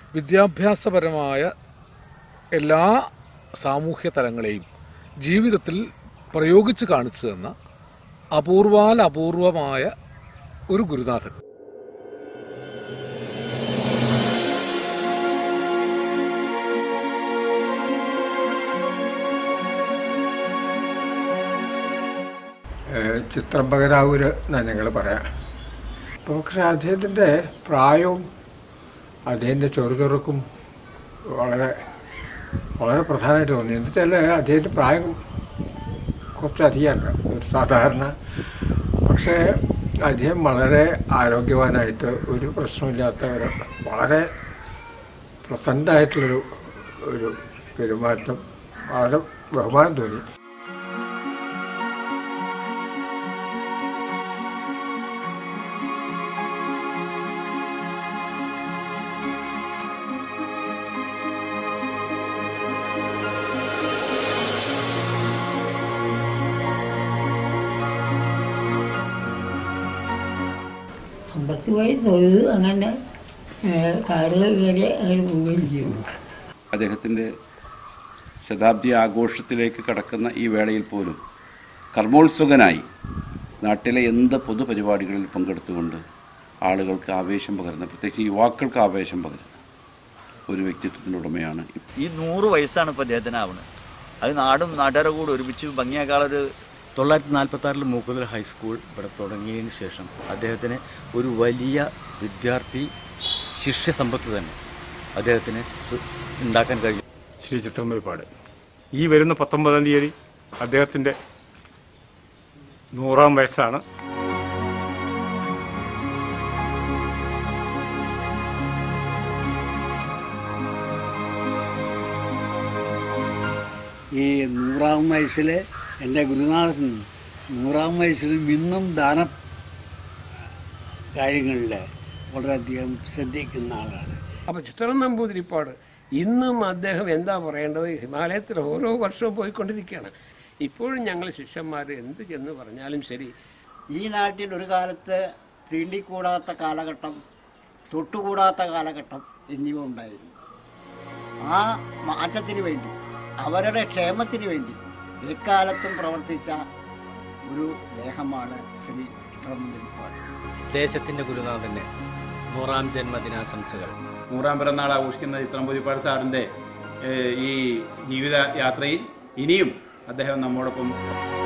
വിദ്യാഭ്യാസപരമായ എല്ലാ സാമൂഹ്യ തലങ്ങളെയും ജീവിതത്തിൽ പ്രയോഗിച്ച് കാണിച്ചു തന്ന അപൂർവാൽ അപൂർവമായ ഒരു ഗുരുനാഥൻ ഏഹ് ചിത്രംബകരാവൂര് എന്നാണ് ഞങ്ങൾ പറയാം അപ്പോൾ പക്ഷേ അദ്ദേഹത്തിൻ്റെ പ്രായവും അദ്ദേഹത്തിൻ്റെ ചെറുചെറുക്കും വളരെ വളരെ പ്രധാനമായിട്ട് തോന്നി എന്നുവെച്ചാൽ അദ്ദേഹത്തിൻ്റെ പ്രായം കുറച്ചധികമല്ല ഒരു സാധാരണ പക്ഷേ അദ്ദേഹം വളരെ ആരോഗ്യവാനായിട്ട് ഒരു പ്രശ്നമില്ലാത്ത ഒരു വളരെ പ്രസൻ്റായിട്ടുള്ളൊരു ഒരു പെരുമാറ്റം വളരെ ബഹുമാനം തോന്നി അമ്പത്തി വയസ്സ് തൊഴുത് അങ്ങനെ കാറിൽ കയറി അങ്ങനെ പോവുകയും ചെയ്തു അദ്ദേഹത്തിൻ്റെ ശതാബ്ദി ആഘോഷത്തിലേക്ക് കടക്കുന്ന ഈ വേളയിൽ പോലും കർമ്മോത്സുകനായി നാട്ടിലെ എന്ത് പൊതുപരിപാടികളിൽ പങ്കെടുത്തുകൊണ്ട് ആളുകൾക്ക് ആവേശം പകരുന്ന പ്രത്യേകിച്ച് യുവാക്കൾക്ക് ആവേശം പകരുന്ന ഒരു വ്യക്തിത്വത്തിൻ്റെ ഉടമയാണ് ഈ നൂറ് വയസ്സാണ് ഇപ്പോൾ അദ്ദേഹത്തിന് ആവുന്നത് അത് നാടും നാട്ടുകാരുടെ കൂടെ ഒരുമിച്ച് ഭംഗിയാക്കാളൊരു തൊള്ളായിരത്തി നാൽപ്പത്തി ആറിൽ മൂക്കുതൽ ഹൈസ്കൂൾ ഇവിടെ തുടങ്ങിയതിന് ശേഷം അദ്ദേഹത്തിന് ഒരു വലിയ വിദ്യാർത്ഥി ശിഷ്യസമ്പത്ത് തന്നെ അദ്ദേഹത്തിന് സു- ഉണ്ടാക്കാൻ കഴിഞ്ഞു ശ്രീ ചിത്രമ്പരിപ്പാട് ഈ വരുന്ന പത്തൊമ്പതാം തീയതി അദ്ദേഹത്തിൻ്റെ നൂറാം വയസ്സാണ് ഈ നൂറാം വയസ്സിൽ എൻ്റെ ഗുരുനാഥൻ നൂറാം വയസ്സിലും ഇന്നും ദാന കാര്യങ്ങളിൽ വളരെയധികം ശ്രദ്ധിക്കുന്ന ആളാണ് അപ്പോൾ ചിത്രം നമ്പൂതിരിപ്പാട് ഇന്നും അദ്ദേഹം എന്താ പറയേണ്ടത് ഹിമാലയത്തിൽ ഓരോ വർഷവും പോയിക്കൊണ്ടിരിക്കുകയാണ് ഇപ്പോഴും ഞങ്ങൾ ശിഷ്യന്മാർ എന്ത് ചെന്ന് പറഞ്ഞാലും ശരി ഈ നാട്ടിൽ ഒരു കാലത്ത് തീണ്ടിക്കൂടാത്ത കാലഘട്ടം തൊട്ടുകൂടാത്ത കാലഘട്ടം എന്നിവ ഉണ്ടായിരുന്നു ആ മാറ്റത്തിന് വേണ്ടി അവരുടെ ക്ഷേമത്തിന് വേണ്ടി എക്കാലത്തും പ്രവർത്തിച്ച ഒരു ദേഹമാണ് ശ്രീ ചിത്രമന്ദിരിപ്പാട് ദേശത്തിന്റെ ഗുരുനാഥന്റെ നൂറാം ജന്മദിനാശംസകൾ നൂറാം പിറന്നാൾ ആഘോഷിക്കുന്ന ചിത്രം പുതിപ്പാട് സാറിൻ്റെ ഏഹ്, ഈ ജീവിത യാത്രയിൽ ഇനിയും അദ്ദേഹം നമ്മോടൊപ്പം